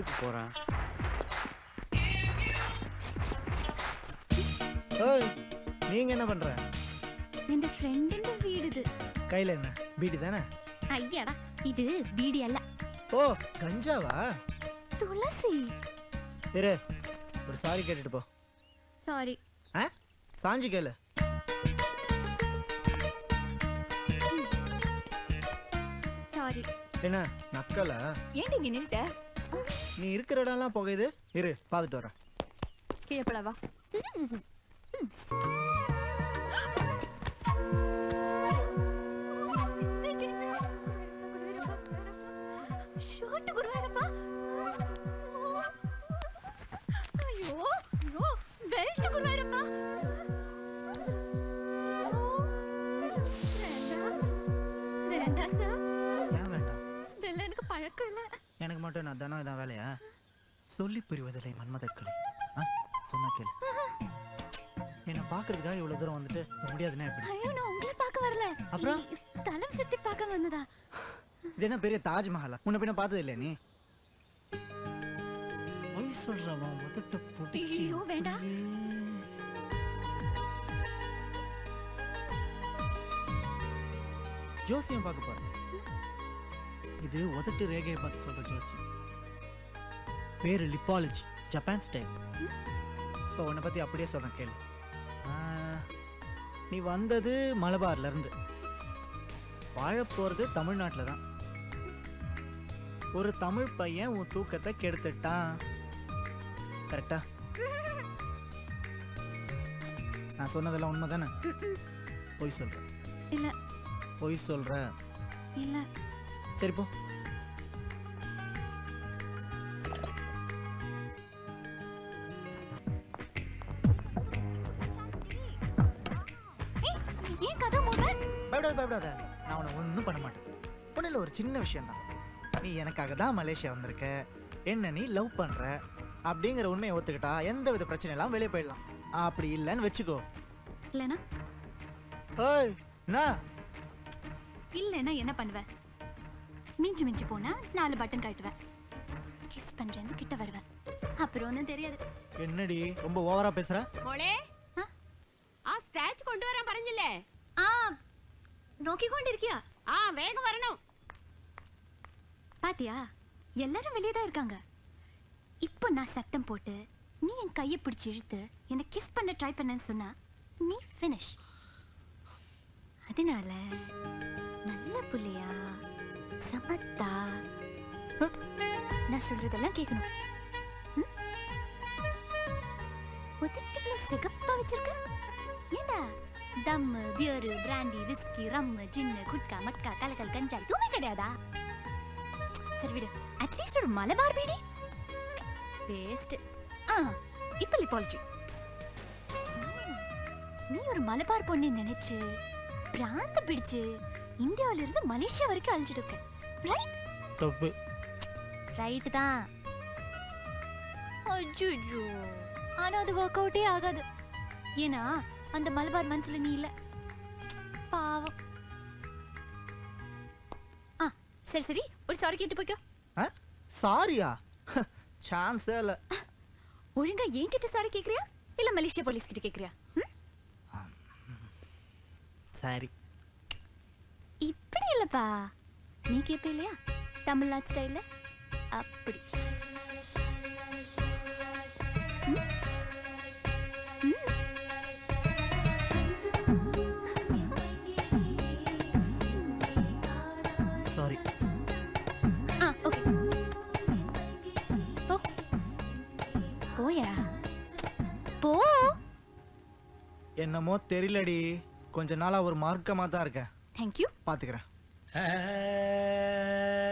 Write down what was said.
எதுக்கு போறான் ஓய் நீங்க என்ன பண்ற എന്റെ ഫ്രണ്ടിന്റെ വീട് ഇത് கையில என்ன பீடி தானே അയ്യടാ ഇത് ബീഡിയല്ല ஓ கஞ்சாவா തുളസി இரு ஒரு சாரி கேட்டுட்டு போ സോറി ஆ சாஞ்சி கேளு സോറി என்ன நக்கலா ஏன்டி இங்க நின்னுட்ட நீ இருக்கிற இடம்லாம் புகையுது இரு பார்த்துட்டு வரேன் கீழே போலவா ഷോട്ട് കുറുവാനപ്പാ അയ്യോ അയ്യോ ബെൽറ്റ് കുറുവാനപ്പാ വേണ്ട സാർ ஏன் வேண்டாம் இதெல்லாம் எனக்கு பழக்கம் இல்லை எனக்கு மட்டும் நான் தானே இதான் வேலையா சொல்லி புரிவதில்லை மன்மதக்களே ஆ சொன்னா கேளு என்னை பார்க்கறதுக்காக இவ்வளவு தூரம் வந்துட்டு முடியாதுன்னா எப்படி ஐயோ நான் உங்களை பார்க்க வரல அப்புறம்? இ- ஸ்தலம் சுத்தி பார்க்க வந்ததா இது என்ன பெரிய தாஜ்மஹாலா முன்ன பின்ன பார்த்தது இல்லையா நீ பொய் சொல்றவன் உதட்ட புடிச்சு ஐயோ, வேண்டாம். ஜோசியம் பார்க்க போறேன் இது உதட்டு ரேகையை பார்த்து சொல்ற ஜோசியம் பேரு லிப்பாலஜி ஜப்பான் ஸ்டைல் இப்போ உன்னை பத்தி அப்படியே சொல்றேன் கேளு ஆ, நீ வந்தது மலபார்ல இருந்து வாழ போறது தமிழ்நாட்டில் தான் ஒரு தமிழ் பையன் உன் தூக்கத்தை கெடுத்துட்டான் கரெக்டா நான் சொன்னதெல்லாம் உண்மை தானே பொய் சொல்ற இல்ல பொய் சொல்ற இல்ல சரி போ ஏய், ஏன் கதை மூடுற பயப்படாத பயப்படாத நான் உன்னை ஒன்றும் பண்ண மாட்டேன் ஒன்றும் இல்லை ஒரு சின்ன விஷயம்தான் நீ எனக்காக தான் மலேசியா வந்திருக்க என்ன நீ லவ் பண்ற அப்படிங்கிற உண்மையை ஒத்துக்கிட்டா எந்த வித பிரச்சனை எல்லாம் வெளியே போயிடலாம் அப்படி இல்லைன்னு வச்சுக்கோ இல்லனா ஏய் என்ன இல்லனா என்ன பண்ணுவ மிஞ்சி மிஞ்சி போனா நாலு பட்டன் காட்டுவேன் கிஸ் பண்றேன்னு கிட்ட வருவேன் அப்புறம் ஒன்றும் தெரியாது என்னடி ரொம்ப ஓவரா பேசுற മോളെ ആ? ആ സ്റ്റാച്ച് കൊണ്ടുവരാൻ പറഞ്ഞില്ലേ ஆ நோக்கிக்கொண்டிருக்கியா ആ വേഗം വരണം பாத்தியா எல்லாரும் வெளியே தான் இருக்காங்க இப்போ நான் சத்தம் போட்டு நீ என் கையை பிடிச்சு இழுத்து என்னை கிஸ் பண்ண ட்ரை பண்ணேன்னு சொன்னா நீ ஃபினிஷ் அதனால நல்ல புள்ளையா சமத்தா ஹம், நான் சொல்றதெல்லாம் கேட்கணும் ம்? உதட்டுல சிகப்பா வச்சிருக்க ஏண்டா தம்மு beer brandy whisky rum gin gutka matka கலக்கல் கஞ்சா எதுவுமே கிடையாதா சரி விடு அட்லீஸ்ட் ஒரு மலபார் பீடி வேஸ்ட் ஆ இப்ப லிப்பாலஜி நீ ஒரு மலபார் பொண்ணு நினைச்சு பிராந்த பிடிச்சு இந்தியாவில இருந்து மலேசியா வரைக்கும் அழிஞ்சிட்டு இருக்க ரைட் தப்பு ரைட் தான் அஜ்ஜோ ஆனா அது ஒர்க் அவுட்டே ஆகாது ஏன்னா அந்த மலபார் மனசுல நீ இல்ல பாவம் ஆ சரி சரி ஒரு சாரி கேட்டு போய்க்கோ ஆ சாரியா சான்ஸே இல்லை ஒழுங்கா என்கிட்ட சாரி கேக்குறியா இல்ல மலேசியா போலீஸ் கிட்ட கேக்குறியா ம்? சரி இப்படி இல்லப்பா நீ கேப்ப இல்லையா தமிழ்நாடு ஸ்டைல்ல அப்படி ம்? ம். சாரி ஆ ஓகே போ போயா போ என்னமோ தெரியலடி கொஞ்ச நாளா ஒரு மார்க்கமா தான் இருக்கேன் தேங்க்யூ பாத்துக்கிறேன்